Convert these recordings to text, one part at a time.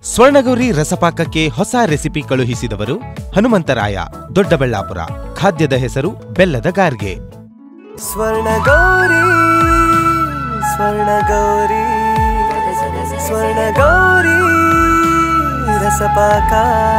ಸ್ವರ್ಣಗೌರಿ ರಸಪಾಕಕ್ಕೆ ಹೊಸ ರೆಸಿಪಿ ಕಳುಹಿಸಿದವರು ಹನುಮಂತರಾಯ ದೊಡ್ಡಬಳ್ಳಾಪುರ ಖಾದ್ಯದ ಹೆಸರು ಬೆಲ್ಲದ ಗಾರ್ಗೆ ಸ್ವರ್ಣಗೌರಿ ಸ್ವರ್ಣಗೌರಿ ಸ್ವರ್ಣಗೌರಿ ರಸಪಾಕ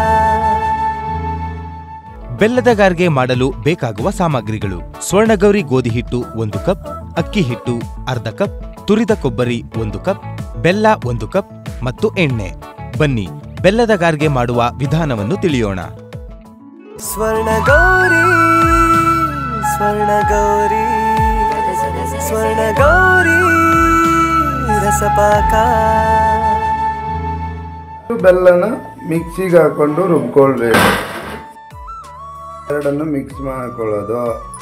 ಬೆಲ್ಲದ ಗಾರ್ಗೆ ಮಾಡಲು ಬೇಕಾಗುವ ಸಾಮಗ್ರಿಗಳು ಸ್ವರ್ಣಗೌರಿ ಗೋಧಿ ಹಿಟ್ಟು ಒಂದು ಕಪ್ ಅಕ್ಕಿ ಹಿಟ್ಟು ಅರ್ಧ ಕಪ್ ತುರಿದ ಕೊಬ್ಬರಿ ಒಂದು ಕಪ್ ಬೆಲ್ಲ ಒಂದು ಕಪ್ ಮತ್ತು ಎಣ್ಣೆ ಬನ್ನಿ ಬೆಲ್ಲದ ಗಾರ್ಗೆ ಮಾಡುವ ವಿಧಾನವನ್ನು ತಿಳಿಯೋಣ ಸ್ವರ್ಣಗೌರಿ ಸ್ವರ್ಣಗೌರಿ ಸ್ವರ್ಣಗೌರಿ ರಸಪಾಕ ಬೆಲ್ಲನ ಮಿಕ್ಸಿಗೆ ಹಾಕೊಂಡು ರುಬ್ಕೊಳ್ಬೇಕು ಎರಡನ್ನು ಮಿಕ್ಸ್ ಮಾಡ್ಕೊಳ್ಳೋದು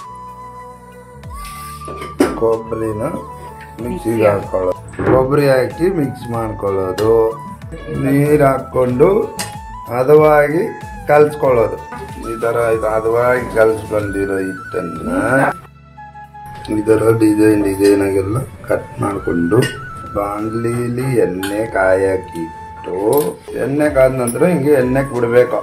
ಕೊಬ್ಬರಿನ ಮಿಕ್ಸಿಗೆ ಹಾಕೊಳ್ಳೋದು ಕೊಬ್ಬರಿ ಹಾಕಿ ಮಿಕ್ಸ್ ಮಾಡ್ಕೊಳ್ಳೋದು ನೀರು ಹಾಕ್ಕೊಂಡು ಹದವಾಗಿ ಕಲ್ಸ್ಕೊಳ್ಳೋದು ಈ ಥರ ಇದು ಹದವಾಗಿ ಕಲ್ಸ್ಕೊಂಡಿರೋ ಹಿಟ್ಟನ್ನ ಈ ಥರ ಡಿಸೈನ್ ಡಿಸೈನ್ ಆಗೆಲ್ಲ ಕಟ್ ಮಾಡಿಕೊಂಡು ಬಾಂಡ್ಲಿಲಿ ಎಣ್ಣೆ ಕಾಯಕ್ಕಿಟ್ಟು ಎಣ್ಣೆ ಕಾದ ನಂತರ ಹಿಂಗೆ ಎಣ್ಣೆಗೆ ಬಿಡಬೇಕು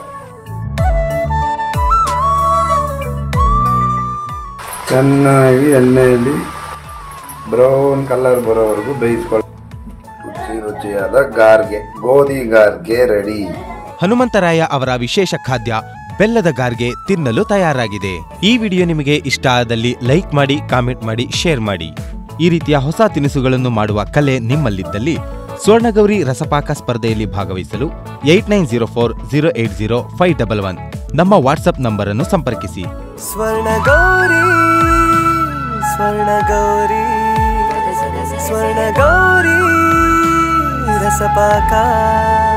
ಚೆನ್ನಾಗಿ ಎಣ್ಣೆಯಲ್ಲಿ ಬ್ರೌನ್ ಕಲರ್ ಬರೋವರೆಗೂ ಬೇಯಿಸ್ಕೊಳ್ಳಿ ರುಚಿ ರುಚಿಯಾದ ಗಾರ್ಗೆ ಗೋಧಿ ಗಾರ್ಗೆ ರೆಡಿ ಹನುಮಂತರಾಯ ಅವರ ವಿಶೇಷ ಖಾದ್ಯ ಬೆಲ್ಲದ ಗಾರ್ಗೆ ತಿನ್ನಲು ತಯಾರಾಗಿದೆ ಈ ವಿಡಿಯೋ ನಿಮಗೆ ಇಷ್ಟ ಆದಲ್ಲಿ ಲೈಕ್ ಮಾಡಿ ಕಾಮೆಂಟ್ ಮಾಡಿ ಶೇರ್ ಮಾಡಿ ಈ ರೀತಿಯ ಹೊಸ ತಿನಿಸುಗಳನ್ನು ಮಾಡುವ ಕಲೆ ನಿಮ್ಮಲ್ಲಿದ್ದಲ್ಲಿ ಸ್ವರ್ಣಗೌರಿ ರಸಪಾಕ ಸ್ಪರ್ಧೆಯಲ್ಲಿ ಭಾಗವಹಿಸಲು eight nine zero four zero eight zero five double one ನಮ್ಮ ವಾಟ್ಸ್ಆಪ್ ನಂಬರ್ ಅನ್ನು ಸಂಪರ್ಕಿಸಿ ಸ್ವರ್ಣಗೌರಿ ಸ್ವರ್ಣಗೌರಿ ಸ್ವರ್ಣಗೌರಿ ರಸಪಾಕ